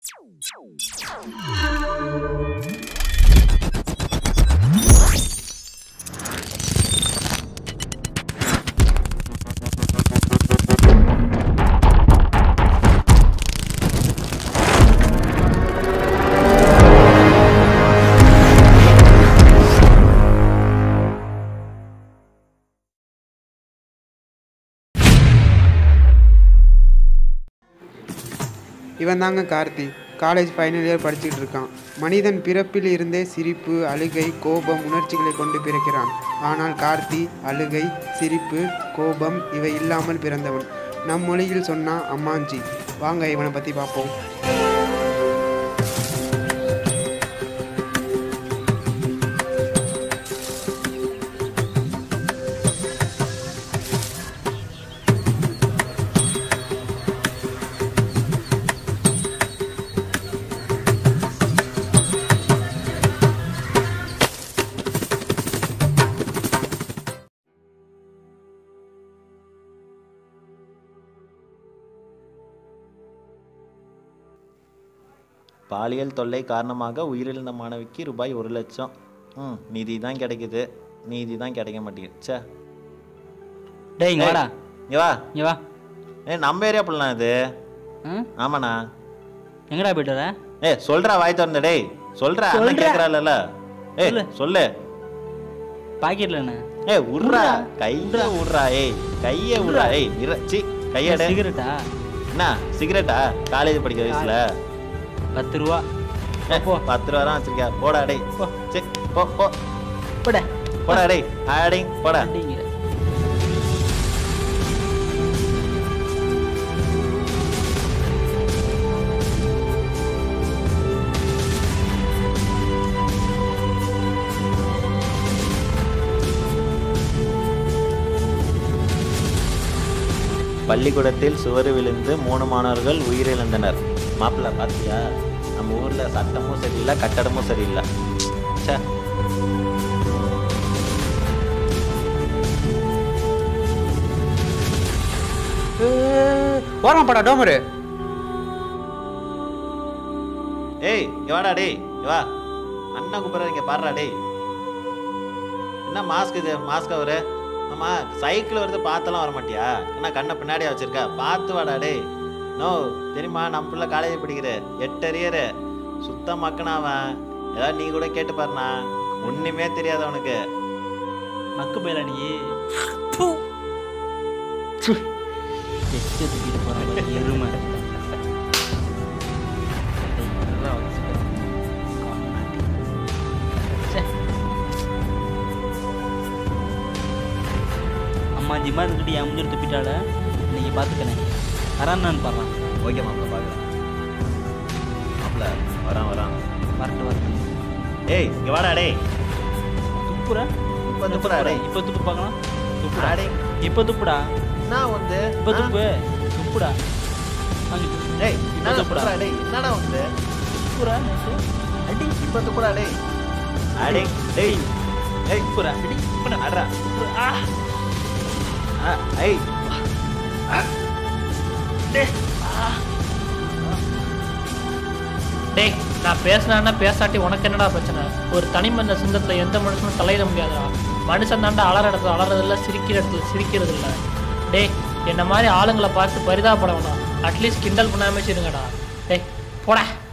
இவன் தாங்க Karthi college final year படிச்சுட்டு இருக்கான் மனிதன் பிறப்பில் இருந்தே சிரிப்பு அழுகை கோபம் உணர்ச்சிகளை கொண்டு பிறக்கிறான் ஆனால் கார்த்தி அழுகை சிரிப்பு கோபம் இவை இல்லாமல் பிறந்தவன் நம் மொழியில் சொன்னா அம்மாஞ்சி வாங்க இவனை பற்றி பார்ப்போம் பாலியல் தொல்லை காரணமாக உயிரிழந்த மாணவிக்கு ரூபாய் ஒரு லட்சம் ம் நிதி தான் கிடைக்குது நீதி தான் கிடைக்க மாட்டேங்குது ச்சே டேய் இங்க வாடா இங்க வா இங்க வா ஏ நம்ம ஏரியா பிள்ளை இது ம் ஆமாண்ணா எங்கடா போயிட்டு வர ஏ சொல்றா வாய் திறந்த டேய் சொல்றா அண்ணன் சொல்றேன். கேக்குறாள்ல ஏ சொல்லு. சொல்லு பாக்கெட்ல என்ன ஏ உட்றா உட்றா. கைய உட்றா ஏய் கைய உட்றா ஏய் இர சி கையட சிகரெட்டா என்ன சிகரெட்டா காலேஜ் படிக்கிற வயசுல பத்து ரூபா ஏ, பத்து ரூபா தான் வச்சிருக்கியா போடா டேய் போ. சி போ போ போட போடா டேய் ஆடிங் போடா அப்படிங்கிற பள்ளிக்கூடத்தில் சுவர் விழுந்து மூணு மாணவர்கள் உயிரிழந்தனர் மாப்பிள்ள பாத்தியா நம்ம ஊர்ல சட்டமும் சரியில்லை கட்டடமும் சரியில்லை ச்சே போறான்ப்படா டோமரு ஏய் இங்க வாடா டேய் இங்க வா அண்ணன் கூப்பிடுற இங்க பாடுறா டேய் என்ன மாஸ்க் இது மாஸ்க் அவரு ஆமா சைக்கிள் வருது பார்த்தெல்லாம் வர மாட்டியா என்ன கண்ணை பின்னாடியா வச்சிருக்க பார்த்து வாடா டேய் நோ தெரியுமா நம்ம பிள்ளை காலேஜ் படிக்கிற எட்டு அரியரு சுத்த மக்கனா அவன் ஏதாவது நீ கூட கேட்டு பாருண்ணா ஒண்ணுமே தெரியாது அவனுக்கு மக்கு போயில நீ எச்சு தூக்கிட்டு போற மாதிரி எருமை டேய், நல்லா வச்சுக்க. காமெடி. ச்சே. அம்மா ஜிம்மா இருந்துட்டு என் முஞ்சிட்டு துப்பிட்டால இன்னைக்கு பார்த்துக்கனேன் வரான்னு பாடுறான் ஓகே மாப்பிள்ள பார்க்கலாம் மாப்பிள்ள வரான் வரான் வரட்டு வரட்டு ஏய் இங்க வாடா டேய் துப்புற இப்ப துப்புடா டேய் இப்போ துப்பு பார்க்கலாம் துப்புடா டேய் இப்போ துப்புடா நான் வந்து இப்போ துப்பு துப்புடா வாங்கி துப்பு. டேய் இப்போ என்னடா துப்புடா துப்புடா டேய் என்னடா வந்து துப்புடா நேத்து. அடி இப்ப துப்புடா டேய் அடே டேய் ஏய் துப்புடா அடி துப்புடா அடடா துப்புடா. ஆ ஆ ஏய் டேய் நான் பேசினா பேசாட்டி உனக்கு என்னடா பிரச்சனை ஒரு தனி மனித சிந்தத்தில் எந்த மனுஷனும் தலையிட முடியாதா மனுஷன் தாண்டா அலற இடத்துல அலறது இல்ல சிரிக்கிற இடத்துல சிரிக்கிறது இல்ல டேய் என்ன மாதிரி ஆளுங்களை பார்த்து பரிதாபப்பட வேணாம் அட்லீஸ்ட் கிண்டல் பண்ணாம இருங்கடா டேய் போடா